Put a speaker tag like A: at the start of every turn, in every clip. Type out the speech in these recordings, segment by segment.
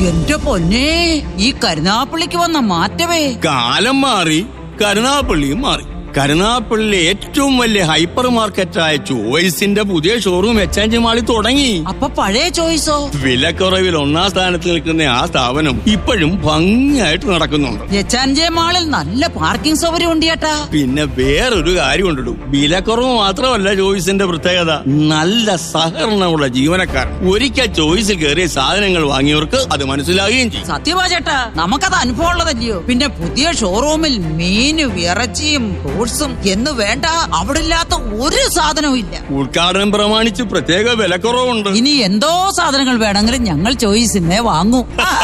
A: എന്റെ പൊന്നെ ഈ കരുനാപ്പള്ളിക്ക് വന്ന മാറ്റമേ
B: കാലം മാറി കരുനാപ്പള്ളിയും മാറി കരുനാപ്പള്ളിയിലെ ഏറ്റവും വലിയ ഹൈപ്പർ മാർക്കറ്റായ ചോയ്സിന്റെ പുതിയ ഷോറൂം എക്സ്ചേഞ്ച് മാളിൽ തുടങ്ങി
A: അപ്പൊ പഴയ ചോയ്സോ
B: വിലക്കുറവിൽ ഒന്നാം സ്ഥാനത്ത് നിൽക്കുന്ന ആ സ്ഥാപനം ഇപ്പോഴും ഭംഗിയായിട്ട് നടക്കുന്നുണ്ട്
A: എച്ചാൻജെ മാളിൽ നല്ല പാർക്കിംഗ് സൗകര്യം ഉണ്ട് ചേട്ടാ
B: പിന്നെ വേറൊരു കാര്യം ഉണ്ടിടും വിലക്കുറവ് മാത്രമല്ല ചോയ്സിന്റെ പ്രത്യേകത നല്ല സഹകരണമുള്ള ജീവനക്കാർ ഒരിക്കൽ ചോയ്സിൽ കയറിയ സാധനങ്ങൾ വാങ്ങിയവർക്ക് അത് മനസ്സിലാകുകയും ചെയ്യും
A: സത്യമാ ചേട്ടാ നമുക്കത് അനുഭവം ഉള്ളതല്ലയോ പിന്നെ പുതിയ ഷോറൂമിൽ മീനും ഇറച്ചിയും ഫ്രൂട്ട്സും എന്ന് വേണ്ട അവിടെ ഇല്ലാത്ത ഒരു സാധനവും ഇല്ല
B: ഉദ്ഘാടനം പ്രമാണിച്ച് പ്രത്യേക വിലക്കുറവുണ്ട്
A: ഇനി എന്തോ സാധനങ്ങൾ വേണമെങ്കിലും ഞങ്ങൾ ചോയ്സിന്നേ വാങ്ങൂ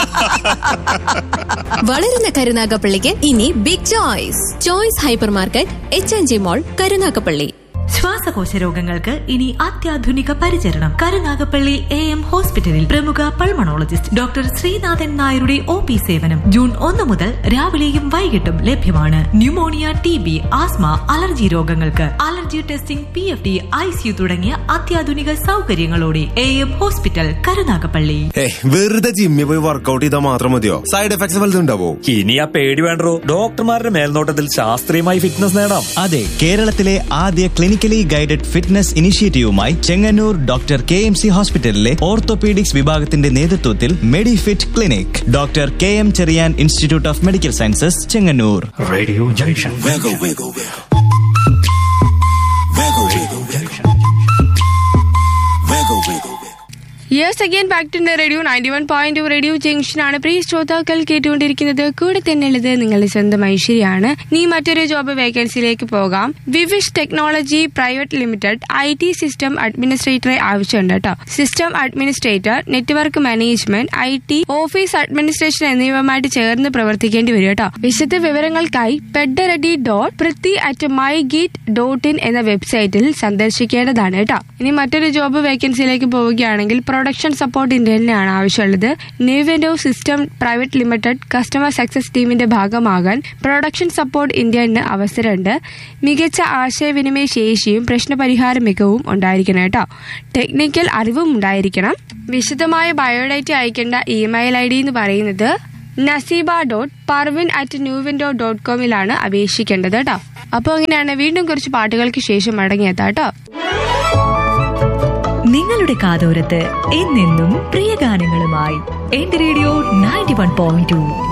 C: വളരുന്ന കരുനാഗപ്പള്ളിക്ക് ഇനി big choice choice hypermarket H N G mall Karunagappally
D: ശ്വാസകോശ രോഗങ്ങൾക്ക് ഇനി അത്യാധുനിക പരിചരണം കരുനാഗപ്പള്ളി എ എം ഹോസ്പിറ്റലിൽ പ്രമുഖ പൾമണോളജിസ്റ്റ് ഡോക്ടർ ശ്രീനാഥൻ നായരുടെ ഒ പി സേവനം ജൂൺ ഒന്ന് മുതൽ രാവിലെയും വൈകിട്ടും ലഭ്യമാണ് pneumonia T B asthma allergy രോഗങ്ങൾക്ക് allergy testing P F D ICU തുടങ്ങിയ അത്യാധുനിക സൗകര്യങ്ങളോടെ എ എം ഹോസ്പിറ്റൽ കരുനാഗപ്പള്ളി
E: ഏയ് വെറുതെ ജിമ്മിൽ പോയി വർക്കൗട്ട് ചെയ്താൽ മാത്രം മതിയോ സൈഡ് എഫക്ട്സ് വലുതുണ്ടാവോ
F: ഇനി ആ പേടി വേണ്ടോ ഡോക്ടർമാരുടെ മേൽനോട്ടത്തിൽ ശാസ്ത്രീയമായി ഫിറ്റ്നസ് നേടാം
G: അതെ കേരളത്തിലെ ആദ്യ ക്ലിനിക്കലി ഗൈഡഡ് ഫിറ്റ്നസ് ഇനിഷ്യേറ്റീവുമായി Chengannur doctor K M C ഹോസ്പിറ്റലിലെ ഓർത്തോപീഡിക്സ് വിഭാഗത്തിന്റെ നേതൃത്വത്തിൽ Medifit clinic doctor K M Cherian institute of medical sciences Chengannur
F: radio junction
H: Wiggle, wiggle, wiggle. Wiggle, wiggle, wiggle. Wiggle, wiggle, wiggle.
I: Yes again back to radio ninety one point two radio junction ആണ് പ്രിയ ശ്രോതാക്കൾ കേട്ടുകൊണ്ടിരിക്കുന്നത് കൂടെ തന്നെയുള്ളത് നിങ്ങളുടെ സ്വന്തം ഐശ്വര്യാണ് നീ മറ്റൊരു job വേക്കൻസിയിലേക്ക് പോകാം Vivish technology private limited I T system അഡ്മിനിസ്ട്രേറ്ററെ ആവശ്യമുണ്ട് കേട്ടോ system administrator network management I T office administration എന്നിവയുമായിട്ട് ചേർന്ന് പ്രവർത്തിക്കേണ്ടി വരും കേട്ടോ വിശദ വിവരങ്ങൾക്കായി പെഡറഡി dot Prithvi at my geet dot in എന്ന വെബ്സൈറ്റിൽ സന്ദർശിക്കേണ്ടതാണ് കേട്ടോ ഇനി മറ്റൊരു ജോബ് വേക്കൻസിയിലേക്ക് പോവുകയാണെങ്കിൽ പ്രൊഡക്ഷൻ സപ്പോർട്ട് ഇന്ത്യയിലാണ് ആവശ്യമുള്ളത് Nuvento system private limited customer success ടീമിന്റെ ഭാഗമാകാൻ പ്രൊഡക്ഷൻ സപ്പോർട്ട് ഇന്ത്യന് അവസരമുണ്ട് മികച്ച ആശയവിനിമയ ശേഷിയും പ്രശ്നപരിഹാര മികവും ഉണ്ടായിരിക്കണം കേട്ടോ ടെക്നിക്കൽ അറിവും ഉണ്ടായിരിക്കണം വിശദമായ ബയോഡേറ്റ അയക്കേണ്ട ഇമെയിൽ ഐ ഡി എന്ന് പറയുന്നത് Naseeba dot Parveen at Nuvento dot കോമിലാണ് അപേക്ഷിക്കേണ്ടത് കേട്ടോ അപ്പോൾ അങ്ങനെയാണ് വീണ്ടും കുറച്ച് പാട്ടുകൾക്ക് ശേഷം മടങ്ങിയെത്താം കേട്ടോ
D: നിങ്ങളുടെ കാതോരത്ത് എന്നെന്നും പ്രിയ ഗാനങ്ങളുമായി എന്റെ radio ninety one point to